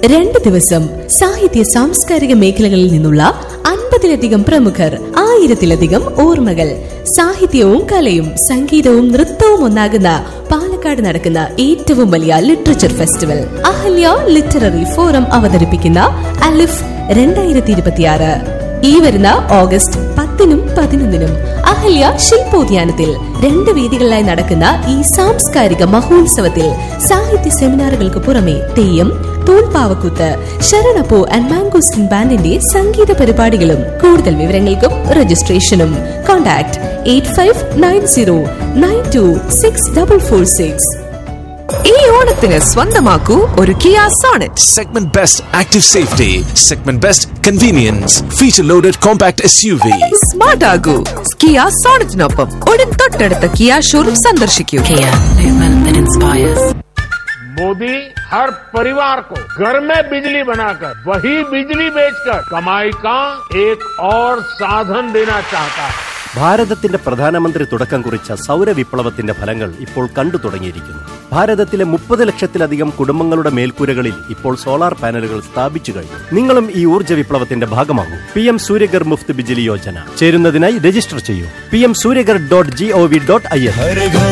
രണ്ട് ദിവസം സാഹിത്യ സാംസ്കാരിക മേഖലകളിൽ നിന്നുള്ള അൻപതിലധികം പ്രമുഖർ ആയിരത്തിലധികം ഓർമ്മകൾ സാഹിത്യവും കലയും സംഗീതവും നൃത്തവും ഒന്നാകുന്ന പാലക്കാട് നടക്കുന്ന ഏറ്റവും വലിയ literature festival Ahalya literary forum അവതരിപ്പിക്കുന്ന അലിഫ് രണ്ടായിരത്തി ഇരുപത്തിയാറ് ഈ വരുന്ന ഓഗസ്റ്റ് പത്തിനും പതിനൊന്നിനും അഹല്യ ശില്പോദ്യാനത്തിൽ രണ്ട് വേദികളിലായി നടക്കുന്ന ഈ സാംസ്കാരിക മഹോത്സവത്തിൽ സാഹിത്യ സെമിനാറുകൾക്ക് പുറമെ തെയ്യം തൂൺപാവക്കൂത്ത് ശരണപ്പൂ ആൻഡ് മാംഗോസ്റ്റിൻ ബാൻഡിന്റെ സംഗീത പരിപാടികളും കൂടുതൽ വിവരങ്ങൾക്കും രജിസ്ട്രേഷനും contact eight five nine zero nine two six double four six ഈ ഓണത്തിന് സ്വന്തമാക്കൂ ഒരു Kia Sonet Segment Best Active Safety, Segment Best Convenience, Feature Loaded Compact SUV. Smart ആകൂ കിയ സോണറ്റിനൊപ്പം ഉടൻ തൊട്ടടുത്ത കിയ ഷോറൂം സന്ദർശിക്കൂ Kia, movement that inspires. Modi हर परिवार को घर में बिजली बनाकर वही बिजली बेचकर कमाई का एक और साधन देना चाहता है ഭാരതത്തിന്റെ പ്രധാനമന്ത്രി തുടക്കം കുറിച്ച സൗരവിപ്ലവത്തിന്റെ ഫലങ്ങൾ ഇപ്പോൾ കണ്ടു തുടങ്ങിയിരിക്കുന്നു ഭാരതത്തിലെ മുപ്പത് ലക്ഷത്തിലധികം കുടുംബങ്ങളുടെ മേൽക്കൂരകളിൽ ഇപ്പോൾ സോളാർ പാനലുകൾ സ്ഥാപിച്ചു കഴിഞ്ഞു നിങ്ങളും ഈ ഊർജ്ജ വിപ്ലവത്തിന്റെ ഭാഗമാകൂ പി എം സൂര്യഗർ മുഫ്ത് ബിജിലി യോജന ചേരുന്നതിനായി രജിസ്റ്റർ ചെയ്യൂ P M Suryaghar dot G O V dot I N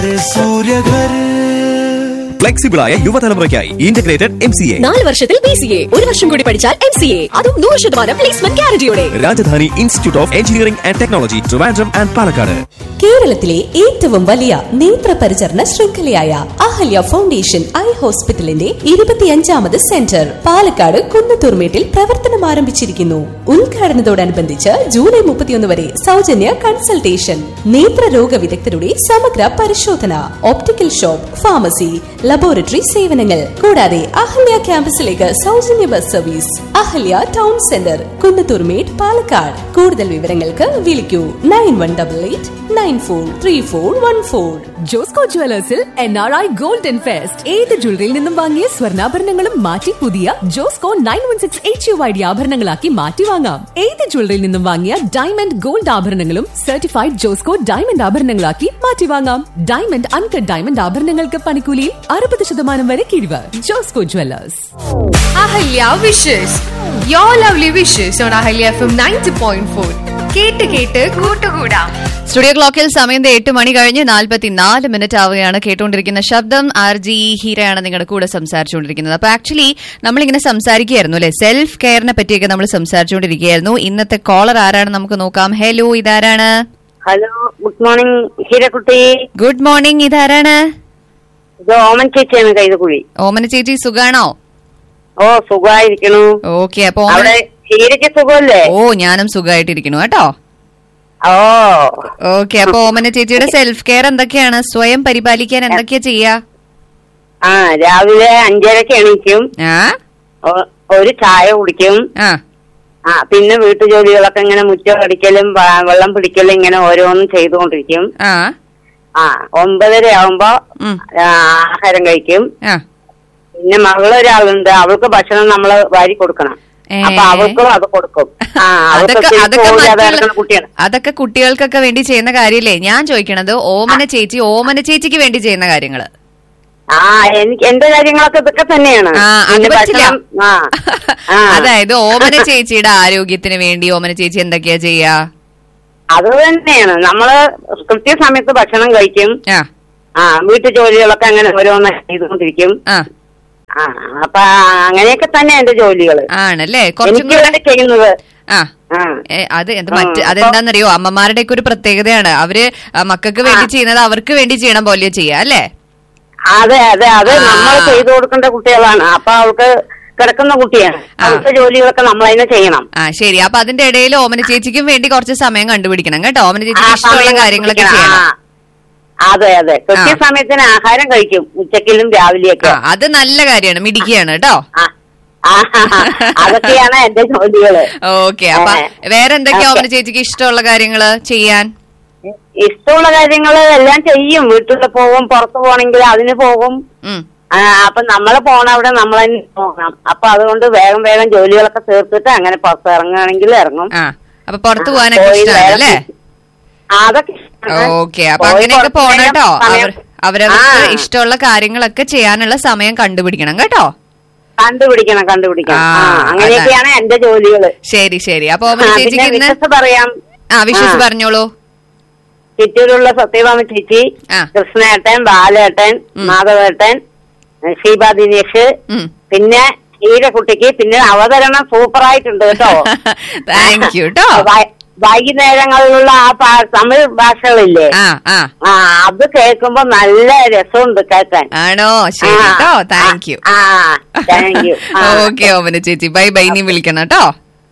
ഫ്ലെക്സിബിളായ യുവതലമുറയ്ക്കായി ഇന്റഗ്രേറ്റഡ് എം സി എ നാല് വർഷത്തിൽ ബി സി എ ഒരു വർഷം കൂടി പഠിച്ചാൽ എം സി എ അതും നൂറ് ശതമാനം പ്ലേസ്മെന്റ് ഗ്യാരണ്ടിയോടെ Rajadhani institute of engineering and technology Trivandrum and Palakkad കേരളത്തിലെ ഏറ്റവും വലിയ നേത്ര പരിചരണ ശൃംഖലയായ അഹല്യ ഫൗണ്ടേഷൻ ഐ ഹോസ്പിറ്റലിന്റെ ഇരുപത്തിയഞ്ചാമത് സെന്റർ പാലക്കാട് കുന്നത്തൂർമേട്ടിൽ പ്രവർത്തനം ആരംഭിച്ചിരിക്കുന്നു ഉദ്ഘാടനത്തോടനുബന്ധിച്ച് ജൂലൈ മുപ്പത്തിയൊന്ന് വരെ സൗജന്യ കൺസൾട്ടേഷൻ നേത്രരോഗ വിദഗ്ധരുടെ സമഗ്ര പരിശോധന ഓപ്റ്റിക്കൽ ഷോപ്പ് ഫാർമസി ലബോറട്ടറി സേവനങ്ങൾ കൂടാതെ അഹല്യ ക്യാമ്പസിലേക്ക് സൗജന്യ bus service Ahalya town centre Kunnathurmedu Palakkad കൂടുതൽ വിവരങ്ങൾക്ക് വിളിക്കൂ nine one double eight nine four three four one four Josco ജുവലേഴ്സിൽ N R I golden fest ഏത് ജ്വല്ലറിയിൽ നിന്നും വാങ്ങിയ സ്വർണ്ണാഭരണങ്ങളും മാറ്റി പുതിയ Josco nine one six H U I D ആഭരണങ്ങളാക്കി മാറ്റി വാങ്ങാം ഏത് ജ്വല്ലറിയിൽ നിന്നും വാങ്ങിയ ഡയമണ്ട് ഗോൾഡ് ആഭരണങ്ങളും സർട്ടിഫൈഡ് ജോസ്കോ ഡയമണ്ട് ആഭരണങ്ങളാക്കി മാറ്റി വാങ്ങാം ഡയമണ്ട് അൺകട്ട് ഡയമണ്ട് ആഭരണങ്ങൾക്ക് പണിക്കൂലിയിൽ അറുപത് ശതമാനം വരെ കിഴിവ് Josco jewellers Ahalya wishes you lovely wishes on Ahalya F M ninety point four കേട്ട് കേട്ട് കൂട്ടുകൂടാം സ്റ്റുഡിയോ ക്ലോക്കിൽ സമയം ദേ എട്ട് മണി കഴിഞ്ഞ് നാൽപ്പത്തിനാല് മിനിറ്റ് ആവുകയാണ് കേട്ടുകൊണ്ടിരിക്കുന്ന ശബ്ദം ആർ ജി ഹീരയാണ് നിങ്ങളുടെ കൂടെ സംസാരിച്ചുകൊണ്ടിരിക്കുന്നത് അപ്പൊ ആക്ച്വലി നമ്മളിങ്ങനെ സംസാരിക്കുകയായിരുന്നു അല്ലെ സെൽഫ് കെയറിനെ പറ്റിയൊക്കെ നമ്മൾ സംസാരിച്ചുകൊണ്ടിരിക്കുകയായിരുന്നു ഇന്നത്തെ കോളർ ആരാണ് നമുക്ക് നോക്കാം ഹലോ ഇതാരാണ് ഹലോ ഗുഡ് മോർണിംഗ് ഹീരക്കുട്ടി ഗുഡ് മോർണിംഗ് ഇതാരാണ് ഇത് ഓമൻ ചേച്ചിയാണ് കൈതക്കുഴി ഓമന ചേച്ചി സുഖാണോ ഓ സുഖമായിരിക്കണു ഓക്കെ അപ്പൊ ഓമന അവിടെ ഹീരയ്ക്ക് സുഖമല്ലേ ഓ ഞാനും സുഖമായിട്ടിരിക്കണു കേട്ടോ ഓ ഓക്കെ അപ്പൊ ഓമന ചേച്ചിയുടെ സെൽഫ് കെയർ എന്തൊക്കെയാണ് സ്വയം പരിപാലിക്കാൻ എന്തൊക്കെയാ ചെയ്യാ ആ രാവിലെ അഞ്ചരക്ക് എണീക്കും ആ ഒ- ഒരു ചായ കുടിക്കും ആ ആ പിന്നെ വീട്ടു ജോലികളൊക്കെ ഇങ്ങനെ മുറ്റം അടിക്കലും വ- വെള്ളം പിടിക്കലും ഇങ്ങനെ ഓരോന്നും ചെയ്തുകൊണ്ടിരിക്കും ആ ആ ഒമ്പതര ആവുമ്പോ ഉം. ആ, ആഹാരം കഴിക്കും ആ പിന്നെ മകളൊരാളുണ്ട് അവൾക്ക് ഭക്ഷണം നമ്മള് വാരി കൊടുക്കണം ഏ. അപ്പൊ അവൾക്കും അത് കൊടുക്കും ആ അവൾക്ക് അതൊക്കെ ശരിക്കും അതൊക്കെ പോയി അത് മറ്റുള്ള- ഇറങ്ങുന്ന കുട്ടിയാണ് അതൊക്കെ കുട്ടികൾക്കൊക്കെ വേണ്ടി ചെയ്യുന്ന കാര്യല്ലേ ഞാൻ ചോദിക്കണത് ഓമന ചേച്ചി ഓമന ചേച്ചിക്ക് വേണ്ടി ചെയ്യുന്ന കാര്യങ്ങള് ആ എനിക്ക് എന്റെ കാര്യങ്ങളൊക്കെ ഇതൊക്കെ തന്നെയാണ് ആ അത് പിന്നെ പറ്റില്ല ഭക്ഷണം ആ ആ. അതായത് ഓമന ചേച്ചിയുടെ ആരോഗ്യത്തിന് വേണ്ടി ഓമന ചേച്ചി എന്തൊക്കെയാ ചെയ്യാ അത് തന്നെയാണ് നമ്മള് കൃത്യസമയത്ത് ഭക്ഷണം കഴിക്കും ആ ആ വീട്ടു ജോലികളൊക്കെ അങ്ങനെ ഓരോന്ന് ചെയ്തുകൊണ്ടിരിക്കും ആ ആ അപ്പൊ അങ്ങനെയൊക്കെ തന്നെ എന്റെ ജോലികള് ആണല്ലേ കുറച്ചും എനിക്ക് കൂടെ വേണ്ടി ചെയ്യുന്നത് ആ ആ ഏ, അത് എന്ത് മറ്റ് ആ, അപ്പൊ- അതെന്താന്നറിയോ അമ്മമാരുടെ ഒക്കെ ഒരു പ്രത്യേകതയാണ് അവര് ആ, മക്കൾക്ക് വേണ്ടി ചെയ്യുന്നത് അവർക്ക് വേണ്ടി ചെയ്യണം പോലെ ചെയ്യാ അല്ലേ അതെ അതെ അത് ആ. നമ്മൾ ചെയ്തു കൊടുക്കേണ്ട കുട്ടികളാണ് അപ്പൊ അവൾക്ക് കിടക്കുന്ന കുട്ടിയാണ് ആ. അവൾക്ക് ജോലികളൊക്കെ നമ്മൾ തന്നെ ചെയ്യണം ആ ശരി അപ്പൊ അതിന്റെ ഇടയിൽ ഓമന ചേച്ചിക്കും വേണ്ടി കുറച്ച് സമയം കണ്ടുപിടിക്കണം കേട്ടോ ഓമന ആ ചേച്ചിക്ക് ഇഷ്ടമുള്ള സമയം കാര്യങ്ങളൊക്കെ പിടിക്കണം. ചെയ്യണം ആ. അതെ അതെ കൃത്യസമയത്തിന് ആഹാരം കഴിക്കും ഉച്ചക്കിലും രാവിലെയൊക്കെ ആ അത് നല്ല കാര്യമാണ് മിടിക്കുകയാണ് കേട്ടോ ആ. ആ, അതൊക്കെയാണ് എന്റെ ജോലികള് ഓക്കെ അപ്പൊ ഏ. വേറെ എന്തൊക്കെയാ ഓക്കേ. ഓമന ചേച്ചിക്ക് ഇഷ്ടമുള്ള കാര്യങ്ങള് ചെയ്യാൻ ഇഷ്ടമുള്ള കാര്യങ്ങൾ എല്ലാം ചെയ്യും വീട്ടിൽ പോകും പുറത്തു പോകണമെങ്കിൽ അതിന് പോകും ഉം. ആ, അപ്പൊ നമ്മള് പോണ അവിടെ നമ്മൾ തന്നെ പോകണം അപ്പൊ അതുകൊണ്ട് വേഗം വേഗം ജോലികളൊക്കെ തീർത്തിട്ട് അങ്ങനെ പുറത്ത് ഇറങ്ങുകയാണെങ്കിൽ ഇറങ്ങും ആ അപ്പൊ പുറത്തു പോകാനൊക്കെ പോയി ഇഷ്ടമാണ് വേഗം അല്ലേ ആ, അതൊക്കെ ഇഷ്ടമാണ്. ഓക്കെ അപ്പൊ പോയി അങ്ങനെയൊക്കെ കുറച്ച് പോണം നേരം കേട്ടോ സമയം- അവർ അവരവർക്ക് ആ. ഇഷ്ടമുള്ള കാര്യങ്ങളൊക്കെ ചെയ്യാനുള്ള സമയം കണ്ടുപിടിക്കണം കേട്ടോ കണ്ടുപിടിക്കണം കണ്ടുപിടിക്കണം ആ, ആ അങ്ങനെയൊക്കെയാണ് എന്റെ ജോലികള് ശരി ശരി അപ്പൊ ആ, ഓമന പിന്നെ ചേച്ചിക്ക് ഇന്ന് വിശ്വസ് പറയാം ആ വിശ്വസ് ആ. പറഞ്ഞോളൂ ചിറ്റൂരുള്ള സത്യഭാമ ചേച്ചി ആ. കൃഷ്ണേട്ടൻ ബാലേട്ടൻ മാധവേട്ടൻ ഷീബ ദിനേഷ് ഉം. പിന്നെ ഈരക്കുട്ടിക്ക് പിന്നെ അവതരണം സൂപ്പർ ആയിട്ടുണ്ട് കേട്ടോ താങ്ക് യു കേട്ടോ വൈ- വൈകുന്നേരങ്ങളിലുള്ള ആ പാ- തമിഴ് ഭാഷകളില്ലേ ആ ആ ആ അത് കേൾക്കുമ്പോ നല്ല രസമുണ്ട് കേൾക്കാൻ ആണോ ശരി ആ, കേട്ടോ താങ്ക് യു ആ താങ്ക് യു ഓക്കെ ഓമന ചേച്ചി ബൈ ബൈ ഇനി വിളിക്കണം കേട്ടോ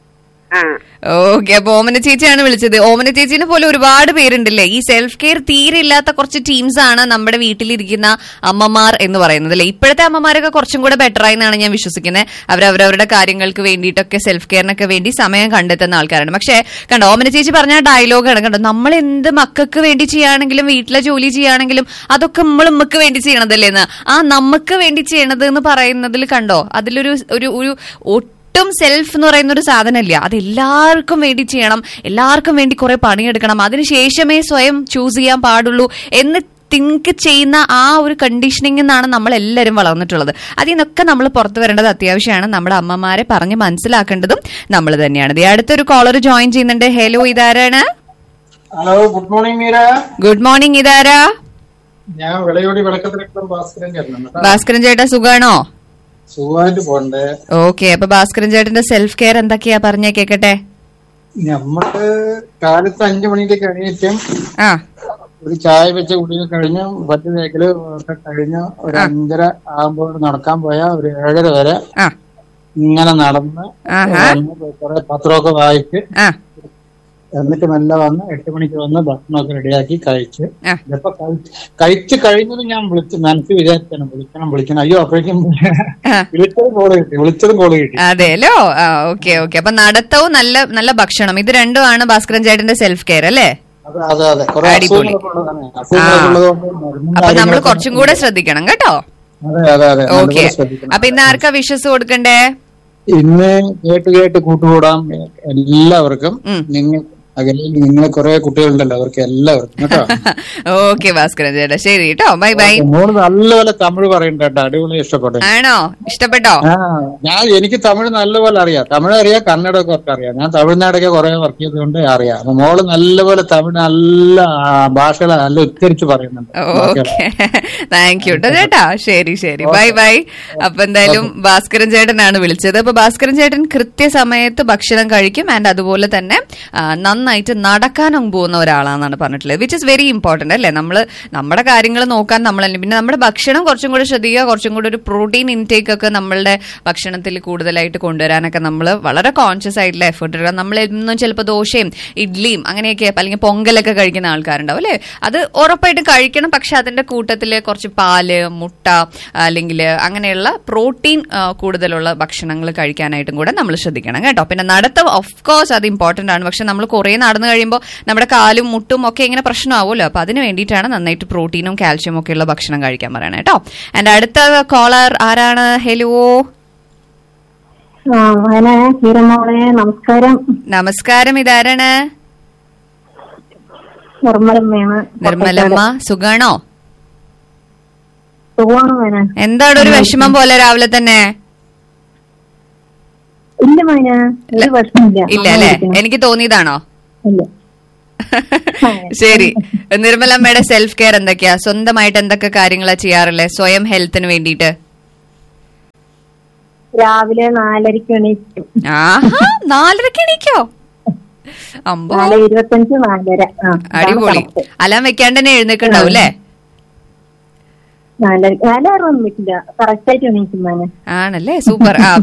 ആ ഓക്കെ അപ്പൊ ഓമന ചേച്ചിയാണ് വിളിച്ചത് ഓമന ചേച്ചിനെ പോലെ ഒരുപാട് പേരുണ്ടല്ലേ ഈ സെൽഫ് കെയർ തീരെ ഇല്ലാത്ത കുറച്ച് ടീംസ് ആണ് നമ്മുടെ വീട്ടിലിരിക്കുന്ന അമ്മമാർ എന്ന് പറയുന്നത് അല്ലെ ഇപ്പോഴത്തെ അമ്മമാരൊക്കെ കുറച്ചും കൂടെ ബെറ്റർ ആയി എന്നാണ് ഞാൻ വിശ്വസിക്കുന്നത് അവരവരവരുടെ കാര്യങ്ങൾക്ക് വേണ്ടിയിട്ടൊക്കെ സെൽഫ് കെയറിനൊക്കെ വേണ്ടി സമയം കണ്ടെത്തുന്ന ആൾക്കാരാണ് പക്ഷേ കണ്ടോ ഓമന ചേച്ചി പറഞ്ഞ ഡയലോഗാണ് കണ്ടോ നമ്മൾ എന്ത് മക്കൾക്ക് വേണ്ടി ചെയ്യുകയാണെങ്കിലും വീട്ടിലെ ജോലി ചെയ്യുകയാണെങ്കിലും അതൊക്കെ നമ്മൾ നമുക്ക് വേണ്ടി ചെയ്യണതല്ലേ എന്ന് ആ നമുക്ക് വേണ്ടി ചെയ്യണത് എന്ന് പറയുന്നതിൽ കണ്ടോ അതിലൊരു ഒരു ഒരു ഒട്ടും സെൽഫ് എന്ന് പറയുന്ന ഒരു സാധനമില്ല അത് എല്ലാവർക്കും വേണ്ടി ചെയ്യണം എല്ലാവർക്കും വേണ്ടി കുറെ പണിയെടുക്കണം അതിനുശേഷമേ സ്വയം ചൂസ് ചെയ്യാൻ പാടുള്ളൂ എന്ന് തിങ്ക് ചെയ്യുന്ന ആ ഒരു കണ്ടീഷനിങ് നിന്നാണ് നമ്മൾ എല്ലാവരും വളർന്നിട്ടുള്ളത് അതിൽ നിന്നൊക്കെ നമ്മൾ പുറത്തു വരേണ്ടത് അത്യാവശ്യമാണ് നമ്മുടെ അമ്മമാരെ പറഞ്ഞ് മനസ്സിലാക്കേണ്ടതും നമ്മൾ തന്നെയാണ് ദേ അടുത്തൊരു കോളർ ജോയിൻ ചെയ്യുന്നുണ്ട് ഹലോ ഇതാരാണ് hello good morning Meera good morning ഇതാരാ ഞാൻ വിളയോടി വിളക്കത്തിരക്കുളം ഭാസ്കരൻ ചേട്ടനാണ് ഭാസ്കരൻ ചേട്ടാ സുഖാണോ സുഖമായിട്ട് പോണ്ടേ ഓക്കെ അപ്പൊ ഭാസ്കരൻ ചേട്ടന്റെ സെൽഫ് കെയർ എന്തൊക്കെയാ പറഞ്ഞേ കേക്കട്ടെ നമ്മള് കാലത്ത് അഞ്ചു മണിയിലേക്ക് എണീറ്റും ആ ഒരു ചായ വെച്ച കുടിയൊക്കെ കഴിഞ്ഞ് പത്ത് തേക്കല് ഒക്കെ കഴിഞ്ഞ് ഒരു അഞ്ചര ആകുമ്പോൾ നടക്കാൻ പോയാ ഒരു ഏഴര വരെ ആ ഇങ്ങനെ നടന്ന് ആഹാ. കുറെ പത്രമൊക്കെ വായിച്ച് ആ എന്നിട്ട് മെല്ലെ വന്ന് എട്ട് മണിക്ക് വന്ന് ഭക്ഷണമൊക്കെ റെഡിയാക്കി കഴിച്ച് ആ. ഇപ്പൊ കഴിച്ച് കഴിച്ച് കഴിഞ്ഞത് ഞാൻ വിളിച്ച് മനസ്സിൽ വിചാരിച്ചാണ് വിളിക്കണം വിളിക്കണം അയ്യോ അപ്പോഴേക്കും വിളിച്ചതും കോള് കിട്ടി വിളിച്ചതും കോള് കിട്ടി അതെല്ലോ ആ ഓക്കെ ഓക്കെ അപ്പൊ നടത്തവും നല്ല നല്ല ഭക്ഷണം ഇത് രണ്ടുമാണ് ഭാസ്കരൻ ചേട്ടന്റെ സെൽഫ് കെയർ അല്ലേ അതെ അതെ അതെ കുറെ അടിപൊളി. അസുഖങ്ങളൊക്കെ ഉള്ളതാണ് അസുഖങ്ങളൊക്കെ ഉള്ളതുകൊണ്ട് മരുന്നും അപ്പൊ നമ്മൾ കാര്യങ്ങളൊക്കെ കുറച്ചും കൂടെ ശ്രദ്ധിക്കണം കേട്ടോ അതെ അതെ അതെ ഓക്കെ നല്ലപോലെ ശ്രദ്ധിക്കണം. അപ്പൊ ഇന്ന് ആർക്കാ വിശ്വസ് കൊടുക്കണ്ടേ ഇന്ന് കേട്ട് കേട്ട് കൂട്ടുകൂടാം എല്ലാവർക്കും നിങ്ങൾ അകലിൽ നിങ്ങൾ കുറെ കുട്ടികളുണ്ടല്ലോ അവർക്ക് എല്ലാവർക്കും കേട്ടോ ഓക്കെ ഭാസ്കരൻ ചേട്ടാ ശരി കേട്ടോ ബൈ ബൈ മോള് നല്ലപോലെ തമിഴ് പറയുന്നുണ്ട് കേട്ടോ അടിപൊളി ഇഷ്ടപ്പെട്ടു ആണോ ഇഷ്ടപ്പെട്ടോ ആ ഞാൻ എനിക്ക് തമിഴ് നല്ലപോലെ അറിയാം തമിഴ് അറിയാം കന്നഡമൊക്കെ ഒക്കെ അറിയാം ഞാൻ തമിഴ്നാടൊക്കെ കുറെ വർക്ക് ചെയ്തുകൊണ്ട് അറിയാം അപ്പൊ മോള് നല്ലപോലെ തമിഴ് നല്ല ആ, ഭാഷകൾ നല്ല ഉച്ചരിച്ച് പറയുന്നുണ്ട് ഓക്കെ താങ്ക് യു കേട്ടോ ചേട്ടാ ശരി ശരി ബൈ ബൈ അപ്പൊ എന്തായാലും ഭാസ്കരൻ ചേട്ടനാണ് വിളിച്ചത് അപ്പൊ ഭാസ്കരൻ ചേട്ടൻ കൃത്യസമയത്ത് ഭക്ഷണം കഴിക്കും ആൻഡ് അതുപോലെ തന്നെ ആ, നന്നായിട്ട് നടക്കാനും പോകുന്ന ഒരാളാണെന്നാണ് പറഞ്ഞിട്ടുള്ളത് വിച്ച് ഇസ് വെരി ഇമ്പോർട്ടന്റ് അല്ലേ നമ്മൾ നമ്മുടെ കാര്യങ്ങൾ നോക്കാൻ നമ്മൾ തന്നെ പിന്നെ നമ്മുടെ ഭക്ഷണം കുറച്ചും കൂടെ ശ്രദ്ധിക്കുക കുറച്ചും കൂടെ ഒരു പ്രോട്ടീൻ ഇൻടേക്ക് ഒക്കെ നമ്മളുടെ ഭക്ഷണത്തിൽ കൂടുതലായിട്ട് കൊണ്ടുവരാനൊക്കെ നമ്മൾ വളരെ കോൺഷ്യസ് ആയിട്ടുള്ള എഫേർട്ട് എടുക്കുക നമ്മൾ എന്നും ചിലപ്പോൾ ദോശയും ഇഡ്ലിയും അങ്ങനെയൊക്കെ അല്ലെങ്കിൽ പൊങ്കലൊക്കെ കഴിക്കുന്ന ആൾക്കാരുണ്ടാവും അല്ലേ അത് ഉറപ്പായിട്ടും കഴിക്കണം പക്ഷെ അതിന്റെ കൂട്ടത്തിൽ കുറച്ച് പാല് മുട്ട അല്ലെങ്കിൽ അങ്ങനെയുള്ള പ്രോട്ടീൻ കൂടുതലുള്ള ഭക്ഷണങ്ങൾ കഴിക്കാനായിട്ടും കൂടെ നമ്മൾ ശ്രദ്ധിക്കണം കേട്ടോ പിന്നെ നടത്തം ഓഫ് കോഴ്സ് അത് ഇമ്പോർട്ടന്റ് ആണ് പക്ഷെ നമ്മൾ കുറേ നടന്നു കഴിയുമ്പോൾ നമ്മുടെ കാലും മുട്ടും ഒക്കെ ഇങ്ങനെ പ്രശ്നമാവുമല്ലോ അപ്പൊ അതിന് വേണ്ടിയിട്ടാണ് നന്നായിട്ട് പ്രോട്ടീനും കാൽഷ്യം ഒക്കെ ഉള്ള ഭക്ഷണം കഴിക്കാൻ പറയണേ കേട്ടോ എന്റെ അടുത്ത കോളർ ആരാണ് ഹലോ ആ അങ്ങനെ ഹീരമോളെ നമസ്കാരം നമസ്കാരം ഇതാരാണ് നിർമ്മലമ്മയാണ് നിർമ്മലമ്മ സുഖാണോ സുഖമാണ് മോനെ എന്താണ് ഒരു വിഷമം പോലെ രാവിലെ തന്നെ ഇല്ല മോനെ ഒരു പ്രശ്നമില്ല ഇല്ല അല്ലേ എനിക്ക് തോന്നിയതാണോ ഇല്ല ശരി നിർമ്മലമ്മയുടെ സെൽഫ് കെയർ എന്തൊക്കെയാ സ്വന്തമായിട്ട് എന്തൊക്കെ കാര്യങ്ങളാ ചെയ്യാറില്ലേ സ്വയം ഹെൽത്തിന് വേണ്ടിയിട്ട് രാവിലെ നാലരയ്ക്ക് എണീക്കും ആഹാ നാലരക്ക് എണീക്കോ അമ്പോ നാല് ഇരുപത്തഞ്ച് നാലര ആ അതാണ് അടിപൊളി correct. അലാം വെക്കാണ്ട് തന്നെ എഴുന്നേക്കുണ്ടാവും അല്ലേ നാലര നാലാറൊന്നും പറ്റില്ല കറക്റ്റ് ആയിട്ട് എണീക്കും മോനെ ആണല്ലേ സൂപ്പർ ആ